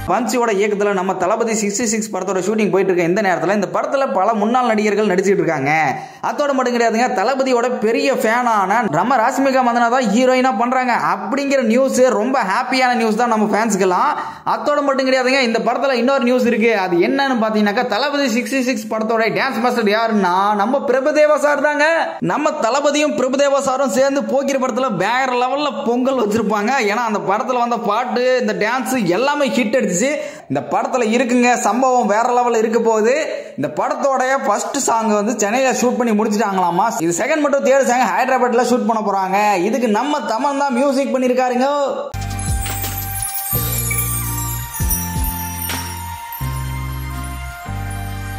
வன்சியோட இயக்கத்தில் நம்ம Thalapathy sixty six படத்தோட ஷூட்டிங் போயிட்டு இருக்க இந்த நேரத்தில் இந்த படத்தில் பல முன்னாள் நடிகர்கள் நடிச்சிட்டு இருக்காங்க அதோட மட்டும் கிடையாதுங்க தளபதியோட பெரிய ஃபேனான நம்ம ராஷ்மிகா மந்தனா தான் ஹீரோயினா பண்றாங்க அப்படிங்கிற நியூஸ் ரொம்ப ஹாப்பியான நியூஸ் தான் நம்ம ஃபேன்ஸ்க்கெல்லாம் அதோட மட்டும் கிடையாதுங்க இந்த படத்தில் இன்னொரு நியூஸ் இருக்கு அது என்னன்னு பார்த்தீங்கன்னாக்கா தளபதி சிக்ஸ்டி சிக்ஸ் படத்தோட டான்ஸ் மாஸ்டர் யாருன்னா நம்ம பிரபுதேவா சார் தாங்க நம்ம தளபதியும் பிரபுதேவா சாரும் சேர்ந்து போக்கிற படத்துல வேற லெவல்ல பொங்கல் வச்சிருப்பாங்க ஏன்னா அந்த படத்துல வந்த பாட்டு இந்த டான்ஸ் எல்லாமே ஹிட் அடிச்சு இந்த படத்துல இருக்குங்க சம்பவம் வேற லெவல்ல இருக்க போகுது இந்த படத்தோட ஃபர்ஸ்ட் சாங் வந்து சென்னையில ஷூட் பண்ணி முடிச்சிட்டாங்களாமா இது செகண்ட் மட்டும் தேர்ட் சாங் ஹைதராபாத்ல ஷூட் பண்ண போறாங்க இதுக்கு நம்ம தமன் தான் மியூசிக் பண்ணிருக்காருங்க